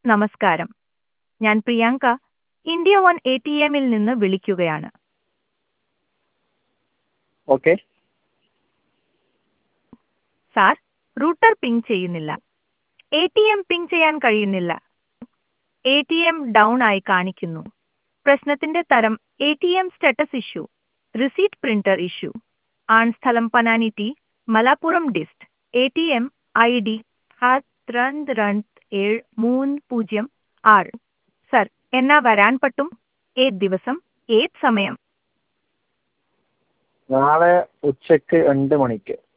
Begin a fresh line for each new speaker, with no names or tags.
നമസ്കാരം ഞാൻ Priyanka India one A T എമ്മിൽ നിന്ന് വിളിക്കുകയാണ്
ഓക്കെ
സാർ റൂട്ടർ പിങ് ചെയ്യുന്നില്ല എ ടി എം പിങ് ചെയ്യാൻ കഴിയുന്നില്ല എ ടി എം ഡൗൺ ആയി കാണിക്കുന്നു പ്രശ്നത്തിന്റെ തരം A T M status issue receipt printer issue ആൺസ്ഥലം പനാനിറ്റി Malappuram dist A T M I D രണ്ട് രണ്ട് ഏഴ് മൂന്ന് പൂജ്യം ആറ് സർ എന്നാ വരാൻ പറ്റും ഏത് ദിവസം ഏത് സമയം
നാളെ ഉച്ചയ്ക്ക് രണ്ട് മണിക്ക്